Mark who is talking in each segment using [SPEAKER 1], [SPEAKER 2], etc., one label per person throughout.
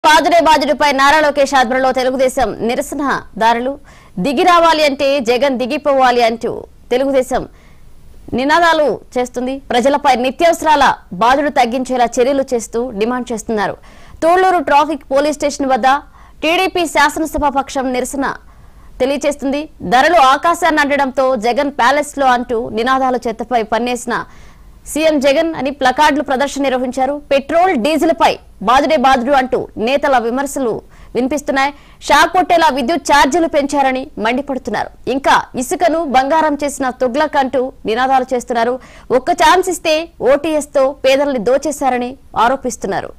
[SPEAKER 1] బాదుడే బాదుడిపై నారా లోకేష్ ఆధ్వర్యంలో తెలుగుదేశం నిరసన దారులు దిగి రావాలి అంటే జగన్ దిగిపోవాలి అంటూ తెలుగుదేశం నినాదాలు చేస్తుంది ప్రజలపై నిత్యావసరాల బాధలు తగ్గించేలా చర్యలు చేస్తూ డిమాండ్ చేస్తున్నారు తోళ్లూరు ట్రాఫిక్ పోలీస్ స్టేషన్ వద్ద టీడీపీ శాసనసభ పక్షం నిరసన తెలియజేస్తుంది ధరలు ఆకాశాన్ని అంటడంతో జగన్ ప్యాలెస్ లో అంటూ నినాదాలు చెత్తపై పన్నేసిన సీఎం జగన్ అని ప్లకార్డులు ప్రదర్శన నిర్వహించారు పెట్రోల్ డీజిల్ పై బాదుడే బాదుడు అంటూ నేతల విమర్శలు వినిపిస్తున్నాయి షాక్ కొట్టేలా విద్యుత్ ఛార్జీలు పెంచారని మండిపడుతున్నారు ఇంకా ఇసుకను బంగారం చేసిన తుగ్లక్ అంటూ నినాదాలు చేస్తున్నారు ఒక్క ఛాన్స్ ఇస్తే ఓటీఎస్ తో పేదల్ని దోచేశారని ఆరోపిస్తున్నారు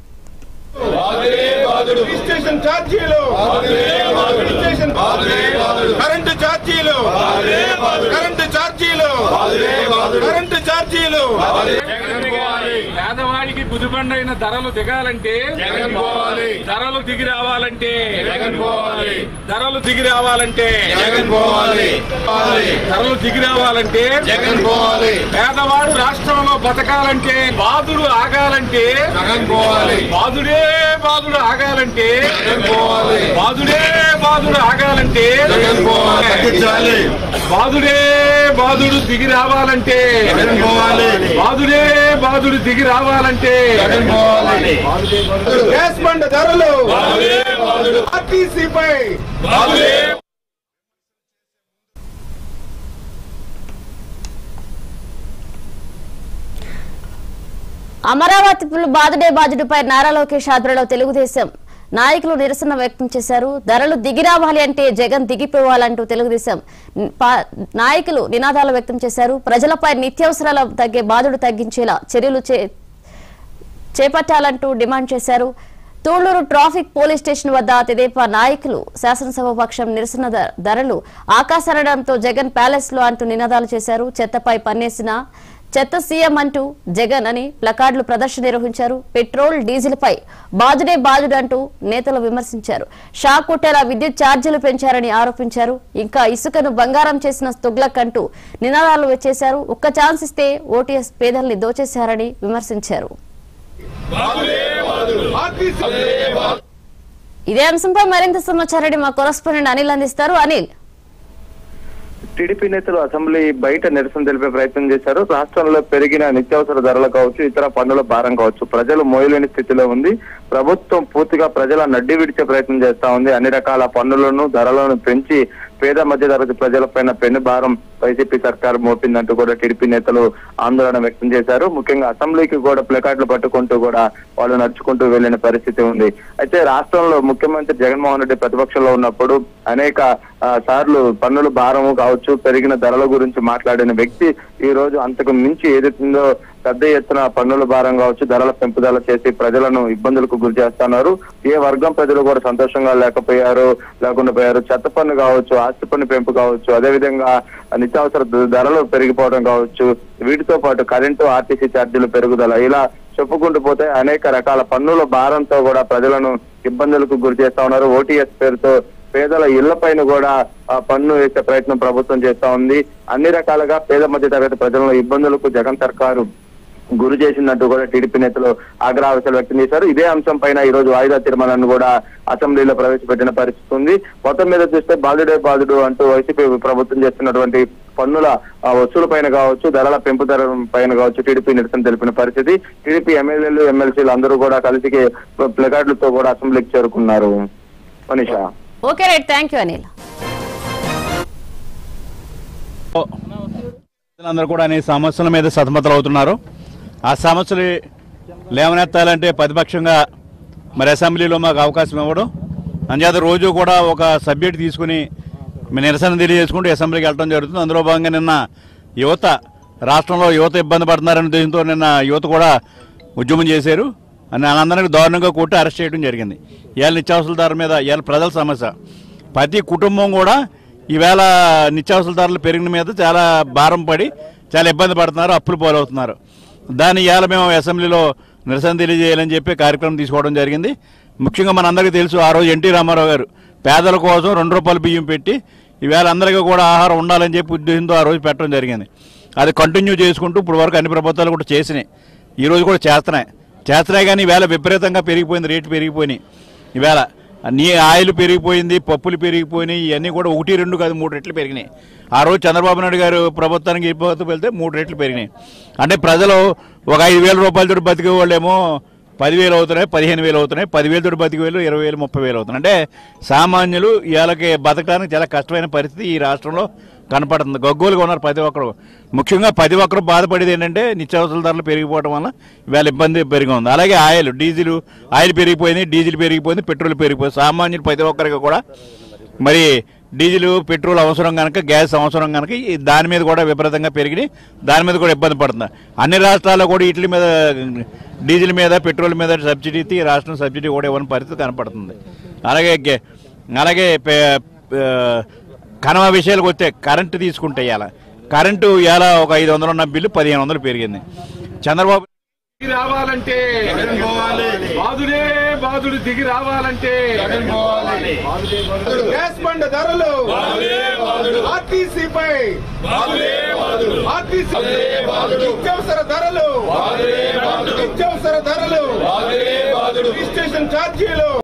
[SPEAKER 2] రిజిస్ట్రేషన్ ఛార్జీలు రిజిస్ట్రేషన్ కరెంటు ఛార్జీలు కరెంటు ఛార్జీలు కరెంటు ఛార్జీలు
[SPEAKER 3] పేదవాడికి గుదిబండైన ధరలు దిగాలంటే
[SPEAKER 2] జగన్ పోవాలి.
[SPEAKER 3] ధరలు దిగి రావాలంటే
[SPEAKER 2] జగన్ పోవాలి
[SPEAKER 3] ధరలు దిగి రావాలంటే
[SPEAKER 2] జగన్ పోవాలి
[SPEAKER 3] ధరలు దిగి రావాలంటే
[SPEAKER 2] జగన్ పోవాలి
[SPEAKER 3] పేదవాడు రాష్ట్రంలో బతకాలంటే బాధుడు ఆగాలంటే
[SPEAKER 2] జగన్ పోవాలి
[SPEAKER 3] బాధుడే బాధుడు ఆగాలంటే
[SPEAKER 2] జగన్ పోవాలి
[SPEAKER 3] బాధుడే బాధుడు ఆగాలంటే
[SPEAKER 2] జగన్ పోవాలి తగ్గించాలి
[SPEAKER 3] బాధుడే బాధుడు దిగి రావాలంటే
[SPEAKER 2] జగన్ పోవాలి
[SPEAKER 3] బాధుడే బాధుడు దిగి రావాలంటే
[SPEAKER 2] జగన్ పోవాలి గ్యాస్ బండ ధరలు ఆర్టీసీపై
[SPEAKER 1] అమరావతి బాదుడే బాదుడిపై నారా లోకేష్ ఆధ్వర్యంలో తెలుగుదేశం నాయకులు నిరసన వ్యక్తం చేశారు ధరలు దిగిరావాలి అంటే జగన్ దిగిపోవాలంటూ తెలుగుదేశం పా- నాయకులు నినాదాలు వ్యక్తం చేశారు ప్రజలపై నిత్యావసరాల తగ్గే బాధుడు తగ్గించేలా చర్యలు చే చేపట్టాలంటూ డిమాండ్ చేశారు తూళ్లూరు ట్రాఫిక్ పోలీస్ స్టేషన్ వద్ద తెదేపా నాయకులు శాసనసభ పక్షం నిరసన ధ- ధరలు ఆకాశరణంతో జగన్ ప్యాలెస్ లో అంటూ నినాదాలు చేశారు చెత్తపై పన్నేసిన చెత్త సీఎం అంటూ జగన్ అని ప్లకార్డులు ప్రదర్శన నిర్వహించారు పెట్రోల్ డీజిల్ పై బాదుడే బాదుడు అంటూ నేతలు విమర్శించారు షాక్ కొట్టేలా విద్యుత్ ఛార్జీలు పెంచారని ఆరోపించారు ఇంకా ఇసుకను బంగారం చేసిన స్తుగ్లక్ అంటూ నినాదాలు చేశారు ఒక్క ఛాన్స్ ఇస్తే ఓటీఎస్ పేదల్ని దోచేశారని విమర్శించారు
[SPEAKER 2] ఆర్టీసీ
[SPEAKER 1] ఇదే అంశంపై మరింత సమాచారాన్ని మా కొరస్పాండెంట్ అనిల్ అందిస్తారు అనిల్
[SPEAKER 4] టీడీపీ నేతలు అసెంబ్లీ బయట నిరసన తెలిపే ప్రయత్నం చేశారు రాష్ట్రంలో పెరిగిన నిత్యావసర ధరలు కావచ్చు ఇతర పన్నుల భారం కావచ్చు ప్రజలు మోయలేని స్థితిలో ఉంది ప్రభుత్వం పూర్తిగా ప్రజల నడ్డి విడిచే ప్రయత్నం చేస్తా ఉంది అన్ని రకాల పన్నులను ధరలను పెంచి పేద మధ్యతరగతి ప్రజలపైన పెను భారం వైసీపీ సర్కారు మోపిందంటూ కూడా టీడీపీ నేతలు ఆందోళన వ్యక్తం చేశారు ముఖ్యంగా అసెంబ్లీకి కూడా ప్లకార్డులు పట్టుకుంటూ కూడా వాళ్ళు నడుచుకుంటూ వెళ్లిన పరిస్థితి ఉంది అయితే రాష్ట్రంలో ముఖ్యమంత్రి జగన్మోహన్ రెడ్డి ప్రతిపక్షంలో ఉన్నప్పుడు అనేక ఆ, సార్లు పన్నుల భారము కావచ్చు పెరిగిన ధరల గురించి మాట్లాడిన వ్యక్తి ఈ రోజు అంతకు మించి ఏదైతుందో పెద్ద ఎత్తున పన్నుల భారం కావచ్చు ధరల పెంపుదల చేసి ప్రజలను ఇబ్బందులకు గురి చేస్తున్నారు ఏ వర్గం ప్రజలు కూడా సంతోషంగా లేకపోయారు లేకుండా పోయారు చెత్త పన్ను కావచ్చు ఆస్తి పన్ను పెంపు కావచ్చు అదేవిధంగా నిత్యావసర ధ- ధరలు పెరిగిపోవడం కావచ్చు వీటితో పాటు కరెంటు ఆర్టీసీ ఛార్జీలు పెరుగుదల ఇలా చెప్పుకుంటూ పోతే అనేక రకాల పన్నుల భారంతో కూడా ప్రజలను ఇబ్బందులకు గురి చేస్తా ఉన్నారు ఓటీఎస్ పేరుతో పేదల ఇళ్ల పైన కూడా ఆ, పన్ను వేసే ప్రయత్నం ప్రభుత్వం చేస్తా ఉంది అన్ని రకాలుగా పేద మధ్య తరగతి ప్రజలను ఇబ్బందులకు జగన్ సర్కారు గురి చేసిందంటూ కూడా టీడీపీ నేతలు ఆగ్రహావేశాలు వ్యక్తం చేశారు ఇదే అంశం పైన ఈ రోజు వాయిదా తీర్మానాన్ని కూడా అసెంబ్లీలో ప్రవేశపెట్టిన పరిస్థితి ఉంది మొత్తం మీద చూస్తే బాధుడే బాధుడు అంటూ వైసీపీ ప్రభుత్వం చేస్తున్నటువంటి పన్నుల ఆ, వసూలు పైన కావచ్చు ధరల పెంపుదల పైన కావచ్చు టీడీపీ నిరసన తెలిపిన పరిస్థితి టీడీపీ ఎమ్మెల్యేలు ఎమ్మెల్సీలు అందరూ కూడా కలిసి ప్లకార్డులతో కూడా అసెంబ్లీకి చేరుకున్నారు Manisha
[SPEAKER 1] okay right thank you Anil
[SPEAKER 5] అందరూ కూడా అనే సమస్యల మీద సతమతలు అవుతున్నారు ఆ సమస్యలు లేవనెత్తాలంటే ప్రతిపక్షంగా మరి అసెంబ్లీలో మాకు అవకాశం ఇవ్వడం అంచేత రోజు కూడా ఒక సబ్జెక్ట్ తీసుకుని మీ నిరసన తెలియజేసుకుంటూ అసెంబ్లీకి వెళ్ళడం జరుగుతుంది అందులో భాగంగా నిన్న యువత రాష్ట్రంలో యువత ఇబ్బంది పడుతున్నారనే ఉద్దేశంతో నిన్న యువత కూడా ఉద్యమం చేశారు అని వాళ్ళందరికీ దారుణంగా కొట్టి అరెస్ట్ చేయడం జరిగింది ఇవాళ నిత్యావసర ధర మీద ఇవాళ ప్రజల సమస్య ప్రతి కుటుంబం కూడా ఈవేళ నిత్యావసర ధరలు పెరిగిన మీద చాలా భారం పడి చాలా ఇబ్బంది పడుతున్నారు అప్పులు పాలవుతున్నారు దాన్ని ఇవాళ మేము అసెంబ్లీలో నిరసన తెలియజేయాలని చెప్పి కార్యక్రమం తీసుకోవడం జరిగింది ముఖ్యంగా మనందరికీ తెలుసు ఆ రోజు ఎన్టీ రామారావు గారు పేదల కోసం రెండు రూపాయల బియ్యం పెట్టి ఈవేళ అందరికీ కూడా ఆహారం ఉండాలని చెప్పి ఉద్దేశంతో ఆ రోజు పెట్టడం జరిగింది అది కంటిన్యూ చేసుకుంటూ ఇప్పుడు వరకు అన్ని ప్రభుత్వాలు కూడా చేసినాయి ఈ రోజు కూడా చేస్తున్నాయి చేస్తున్నాయి కానీ ఈవేళ విపరీతంగా పెరిగిపోయింది రేటు పెరిగిపోయినాయి ఈవేళ నీ ఆయిల్ పెరిగిపోయింది పప్పులు పెరిగిపోయినాయి ఇవన్నీ కూడా ఒకటి రెండు కాదు మూడు రెట్లు పెరిగినాయి ఆ రోజు చంద్రబాబు నాయుడు గారు ప్రభుత్వానికి ఇబ్బంది వెళ్తే మూడు రెట్లు పెరిగినాయి అంటే ప్రజలు ఒక ఐదు వేల రూపాయలతో బతికే వాళ్ళేమో పదివేలు అవుతున్నాయి పదిహేను వేలు అవుతున్నాయి పదివేలు తోటి బతికి వేలు ఇరవై వేలు ముప్పై వేలు అవుతున్నాయి అంటే సామాన్యులు ఇవాళకి బతకడానికి చాలా కష్టమైన పరిస్థితి ఈ రాష్ట్రంలో కనపడుతుంది గగ్గోలుగా ఉన్నారు ప్రతి ఒక్కరు ముఖ్యంగా ప్రతి ఒక్కరు బాధపడేది ఏంటంటే నిత్యావసర ధరలు పెరిగిపోవడం వల్ల ఇవాళ ఇబ్బంది పెరిగి ఉంది అలాగే ఆయిల్ డీజిల్ ఆయిల్ పెరిగిపోయింది డీజిల్ పెరిగిపోయింది పెట్రోల్ పెరిగిపోయింది సామాన్యులు ప్రతి ఒక్కరికి కూడా మరి డీజిల్ పెట్రోల్ అవసరం కనుక గ్యాస్ అవసరం కనుక ఈ దాని మీద కూడా విపరీతంగా పెరిగి దాని మీద కూడా ఇబ్బంది పడుతుంది అన్ని రాష్ట్రాల్లో కూడా వీటి మీద డీజిల్ మీద పెట్రోల్ మీద సబ్సిడీ ఇస్తే ఈ రాష్ట్రం సబ్సిడీ కూడా ఇవ్వని పరిస్థితి కనపడుతుంది అలాగే గే- అలాగే పే- పే- కనవ విషయాలకు వస్తే కరెంటు తీసుకుంటే ఇవాళ కరెంటు ఇవాళ ఒక ఐదు వందలు ఉన్న బిల్లు పదిహేను వందలు పెరిగింది చంద్రబాబు
[SPEAKER 3] దిగి రావాలంటే బాధుడే బాధుడు దిగి రావాలంటే
[SPEAKER 2] గ్యాస్ బండ ధరలు ఆర్టీసీపై ఆర్టీసీ నిత్యావసర ధరలు నిత్యావసర ధరలు రిజిస్ట్రేషన్ ఛార్జీలు